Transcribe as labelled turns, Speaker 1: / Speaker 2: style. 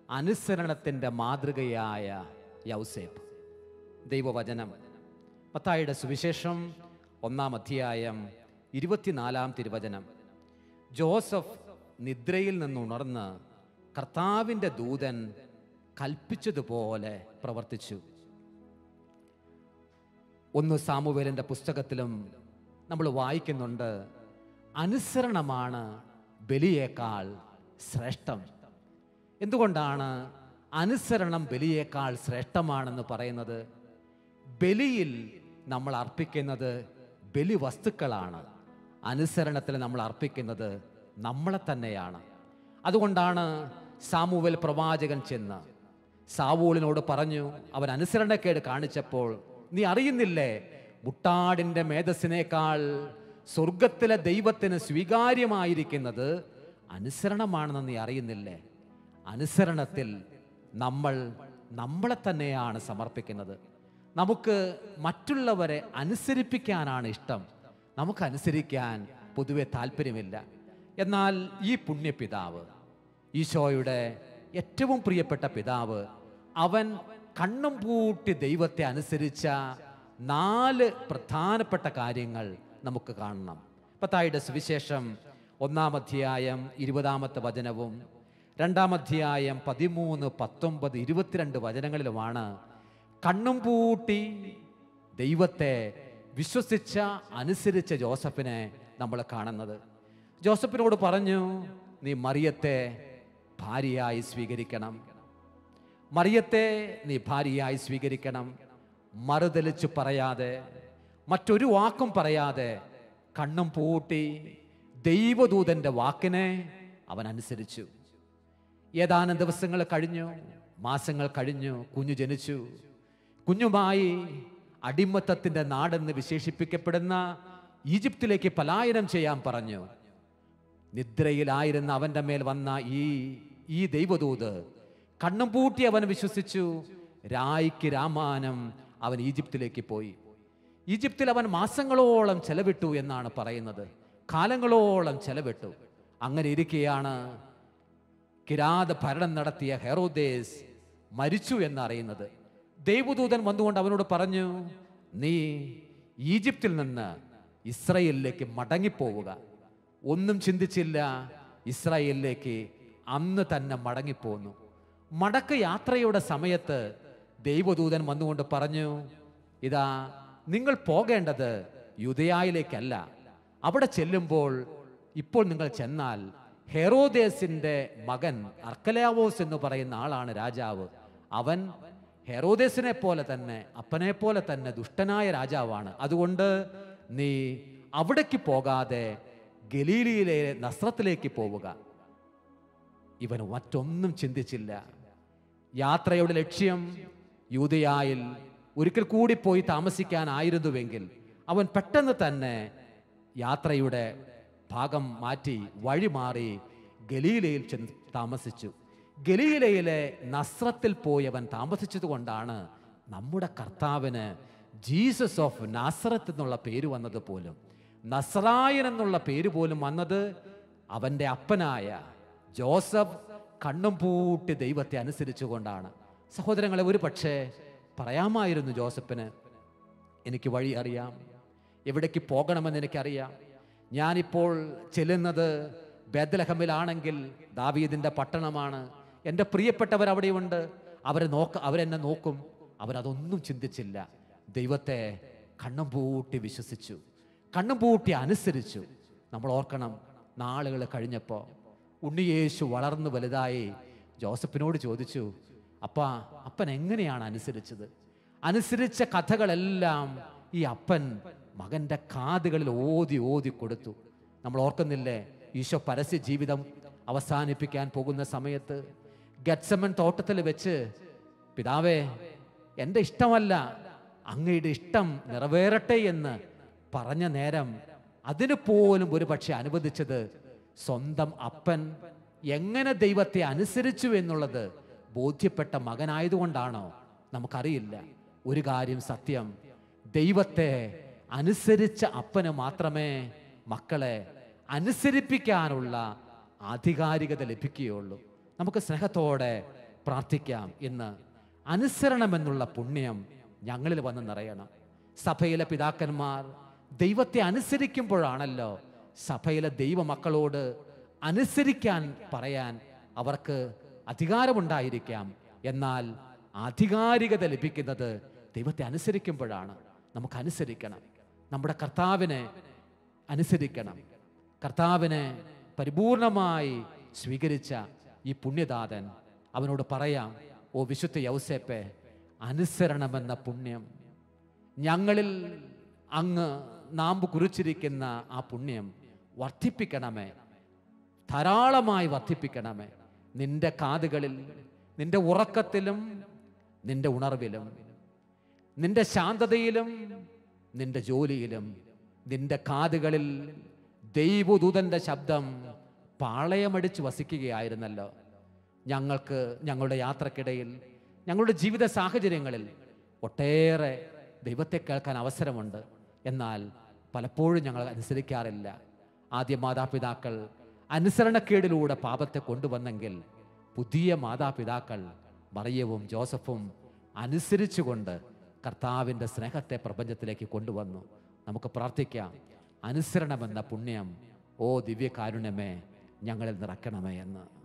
Speaker 1: അനുസരണത്തിൻ്റെ മാതൃകയായ യൗസേപ്പ് ദൈവവചനം മത്തായിയുടെ സുവിശേഷം ഒന്നാം അധ്യായം ഇരുപത്തിനാലാം തിരുവചനം ജോസഫ് നിദ്രയിൽ നിന്നുണർന്ന് കർത്താവിൻ്റെ ദൂതൻ കൽപ്പിച്ചതുപോലെ പ്രവർത്തിച്ചു ഒന്ന് സാമുവേലിൻ്റെ പുസ്തകത്തിലും നമ്മൾ വായിക്കുന്നുണ്ട് അനുസരണമാണ് ബലിയേക്കാൾ ശ്രേഷ്ഠം എന്തുകൊണ്ടാണ് അനുസരണം ബലിയേക്കാൾ ശ്രേഷ്ഠമാണെന്ന് പറയുന്നത് ബലിയിൽ നമ്മൾ അർപ്പിക്കുന്നത് ബലി വസ്തുക്കളാണ് അനുസരണത്തിൽ നമ്മൾ അർപ്പിക്കുന്നത് നമ്മളെ തന്നെയാണ് അതുകൊണ്ടാണ് സാമുവൽ പ്രവാചകൻ ചെന്ന് സാവൂളിനോട് പറഞ്ഞു അവൻ അനുസരണക്കേട് കാണിച്ചപ്പോൾ നീ അറിയുന്നില്ലേ മുട്ടാടിൻ്റെ മേധസ്സിനേക്കാൾ സ്വർഗത്തിലെ ദൈവത്തിന് സ്വീകാര്യമായിരിക്കുന്നത് അനുസരണമാണെന്ന് നീ അറിയുന്നില്ലേ അനുസരണത്തിൽ നമ്മൾ നമ്മളെ തന്നെയാണ് സമർപ്പിക്കുന്നത് നമുക്ക് മറ്റുള്ളവരെ അനുസരിപ്പിക്കാനാണ് ഇഷ്ടം നമുക്ക് അനുസരിക്കാൻ പൊതുവെ താല്പര്യമില്ല എന്നാൽ ഈ പുണ്യപിതാവ് ഈശോയുടെ ഏറ്റവും പ്രിയപ്പെട്ട പിതാവ് അവൻ കണ്ണും പൂട്ടി ദൈവത്തെ അനുസരിച്ച നാല് പ്രധാനപ്പെട്ട കാര്യങ്ങൾ നമുക്ക് കാണണം പത്തായുടെ സുവിശേഷം ഒന്നാം അധ്യായം ഇരുപതാമത്തെ വചനവും രണ്ടാം അധ്യായം പതിമൂന്ന് പത്തൊമ്പത് ഇരുപത്തിരണ്ട് വചനങ്ങളിലുമാണ് കണ്ണും പൂട്ടി ദൈവത്തെ വിശ്വസിച്ച അനുസരിച്ച ജോസഫിനെ നമ്മൾ കാണുന്നത് ജോസഫിനോട് പറഞ്ഞു നീ മറിയത്തെ ഭാര്യയായി സ്വീകരിക്കണം മറിയത്തെ നീ ഭാര്യയായി സ്വീകരിക്കണം മറുതലിച്ചു പറയാതെ മറ്റൊരു വാക്കും പറയാതെ കണ്ണും പൂട്ടി ദൈവദൂതന്റെ വാക്കിനെ അവൻ അനുസരിച്ചു ഏതാനും ദിവസങ്ങൾ കഴിഞ്ഞു മാസങ്ങൾ കഴിഞ്ഞു കുഞ്ഞു ജനിച്ചു കുഞ്ഞുമായി അടിമത്തത്തിന്റെ നാടെന്ന് വിശേഷിപ്പിക്കപ്പെടുന്ന ഈജിപ്തിലേക്ക് പലായനം ചെയ്യാൻ പറഞ്ഞു നിദ്രയിലായിരുന്ന അവന്റെ മേൽ വന്ന ഈ ഈ ദൈവദൂത് കണ്ണും പൂട്ടി അവൻ വിശ്വസിച്ചു രായ്ക്ക് രാമാനം അവൻ ഈജിപ്തിലേക്ക് പോയി ഈജിപ്തിൽ അവൻ മാസങ്ങളോളം ചെലവിട്ടു എന്നാണ് പറയുന്നത് കാലങ്ങളോളം ചെലവിട്ടു അങ്ങനെ ഇരിക്കെയാണ് കിരാത ഭരണം നടത്തിയ ഹെറോദേസ് മരിച്ചു എന്നറിയുന്നത് ദൈവദൂതൻ വന്നുകൊണ്ട് അവനോട് പറഞ്ഞു നീ ഈജിപ്തിൽ നിന്ന് ഇസ്രയേലിലേക്ക് മടങ്ങിപ്പോവുക ഒന്നും ചിന്തിച്ചില്ല ഇസ്രായേലിലേക്ക് അന്ന് തന്നെ മടങ്ങിപ്പോന്നു മടക്ക യാത്രയുടെ സമയത്ത് ദൈവദൂതൻ വന്നുകൊണ്ട് പറഞ്ഞു ഇതാ നിങ്ങൾ പോകേണ്ടത് യുദയായിലേക്കല്ല അവിടെ ചെല്ലുമ്പോൾ ഇപ്പോൾ നിങ്ങൾ ചെന്നാൽ ഹെറോദേസിന്റെ മകൻ അർക്കലാവോസ് എന്ന് പറയുന്ന ആളാണ് രാജാവ് അവൻ ഹെറോദേസിനെ പോലെ തന്നെ അപ്പനെ പോലെ തന്നെ ദുഷ്ടനായ രാജാവാണ് അതുകൊണ്ട് നീ അവിടേക്ക് പോകാതെ ഗലീലിയിലെ നസ്രത്തിലേക്ക് പോവുക ഇവൻ മറ്റൊന്നും ചിന്തിച്ചില്ല യാത്രയുടെ ലക്ഷ്യം യൂതയായിൽ ഒരിക്കൽ കൂടി പോയി താമസിക്കാനായിരുന്നുവെങ്കിൽ അവൻ പെട്ടെന്ന് തന്നെ യാത്രയുടെ ഭാഗം മാറ്റി വഴി മാറി ഗലീലയിൽ ചെന്ന് താമസിച്ചു ഗലീലയിലെ നസ്രത്തിൽ പോയി അവൻ താമസിച്ചത് കൊണ്ടാണ് നമ്മുടെ കർത്താവിന് ജീസസ് ഓഫ് നാസറത്ത് എന്നുള്ള പേര് വന്നത് പോലും നസ്രായൻ എന്നുള്ള പേര് പോലും വന്നത് അവൻ്റെ അപ്പനായ ജോസഫ് കണ്ണും പൂട്ടി ദൈവത്തെ അനുസരിച്ചുകൊണ്ടാണ് സഹോദരങ്ങളെ ഒരു പക്ഷേ പറയാമായിരുന്നു ജോസഫിന് എനിക്ക് വഴി അറിയാം എവിടേക്ക് പോകണമെന്ന് എനിക്കറിയാം ഞാനിപ്പോൾ ചെല്ലുന്നത് ബേദലഹമിലാണെങ്കിൽ ദാവീദിന്റെ പട്ടണമാണ് എൻ്റെ പ്രിയപ്പെട്ടവർ അവിടെയുണ്ട് അവരെ നോക്ക അവരെന്നെ നോക്കും അവരതൊന്നും ചിന്തിച്ചില്ല ദൈവത്തെ കണ്ണും പൂട്ടി വിശ്വസിച്ചു കണ്ണും പൂട്ടി അനുസരിച്ചു നമ്മൾ ഓർക്കണം നാളുകൾ കഴിഞ്ഞപ്പോൾ ഉണ്ണിയേശു വളർന്നു വലുതായി ജോസഫിനോട് ചോദിച്ചു അപ്പ അപ്പൻ എങ്ങനെയാണ് അനുസരിച്ചത് അനുസരിച്ച കഥകളെല്ലാം ഈ അപ്പൻ മകന്റെ കാതുകളിൽ ഓതി ഓതി കൊടുത്തു നമ്മൾ ഓർക്കുന്നില്ലേ ഈശോ പരസ്യ ജീവിതം അവസാനിപ്പിക്കാൻ പോകുന്ന സമയത്ത് ഗറ്റ്സമൻ തോട്ടത്തിൽ വെച്ച് പിതാവേ എൻ്റെ ഇഷ്ടമല്ല അങ്ങയുടെ ഇഷ്ടം നിറവേറട്ടെ എന്ന് പറഞ്ഞ നേരം അതിന് പോലും ഒരു പക്ഷെ അനുവദിച്ചത് സ്വന്തം അപ്പൻ എങ്ങനെ ദൈവത്തെ അനുസരിച്ചു എന്നുള്ളത് ബോധ്യപ്പെട്ട മകനായതുകൊണ്ടാണോ നമുക്കറിയില്ല ഒരു കാര്യം സത്യം ദൈവത്തെ അനുസരിച്ച അപ്പന് മാത്രമേ മക്കളെ അനുസരിപ്പിക്കാനുള്ള ആധികാരികത ലഭിക്കുകയുള്ളൂ നമുക്ക് സ്നേഹത്തോടെ പ്രാർത്ഥിക്കാം ഇന്ന് അനുസരണമെന്നുള്ള പുണ്യം ഞങ്ങളിൽ വന്ന് നിറയണം സഭയിലെ പിതാക്കന്മാർ ദൈവത്തെ അനുസരിക്കുമ്പോഴാണല്ലോ സഭയിലെ ദൈവമക്കളോട് അനുസരിക്കാൻ പറയാൻ അവർക്ക് അധികാരമുണ്ടായിരിക്കാം എന്നാൽ ആധികാരികത ലഭിക്കുന്നത് ദൈവത്തെ അനുസരിക്കുമ്പോഴാണ് നമുക്ക് അനുസരിക്കണം നമ്മുടെ കർത്താവിനെ അനുസരിക്കണം കർത്താവിനെ പരിപൂർണമായി സ്വീകരിച്ച ഈ പുണ്യദാതൻ അവനോട് പറയാം ഓ വിശുദ്ധ യൗസേപ്പെ അനുസരണമെന്ന പുണ്യം ഞങ്ങളിൽ അങ്ങ് നാമ്പ് കുറിച്ചിരിക്കുന്ന ആ പുണ്യം വർദ്ധിപ്പിക്കണമേ ധാരാളമായി വർദ്ധിപ്പിക്കണമേ നിന്റെ കാതുകളിൽ നിന്റെ ഉറക്കത്തിലും നിന്റെ ഉണർവിലും നിന്റെ ശാന്തതയിലും നിന്റെ ജോലിയിലും നിന്റെ കാതുകളിൽ ദൈവദൂതന്റെ ശബ്ദം പാളയമടിച്ച് വസിക്കുകയായിരുന്നല്ലോ ഞങ്ങൾക്ക് ഞങ്ങളുടെ യാത്രക്കിടയിൽ ഞങ്ങളുടെ ജീവിത സാഹചര്യങ്ങളിൽ ഒട്ടേറെ ദൈവത്തെ കേൾക്കാൻ അവസരമുണ്ട് എന്നാൽ പലപ്പോഴും ഞങ്ങൾ അനുസരിക്കാറില്ല ആദ്യ മാതാപിതാക്കൾ അനുസരണക്കേടിലൂടെ പാപത്തെ കൊണ്ടുവന്നെങ്കിൽ പുതിയ മാതാപിതാക്കൾ മറിയവും ജോസഫും അനുസരിച്ചുകൊണ്ട് കർത്താവിൻ്റെ സ്നേഹത്തെ പ്രപഞ്ചത്തിലേക്ക് കൊണ്ടുവന്നു നമുക്ക് പ്രാർത്ഥിക്കാം അനുസരണമെന്ന പുണ്യം ഓ ദിവ്യകാരുണ്യമേ ഞങ്ങളിൽ നിറക്കണമേ എന്ന്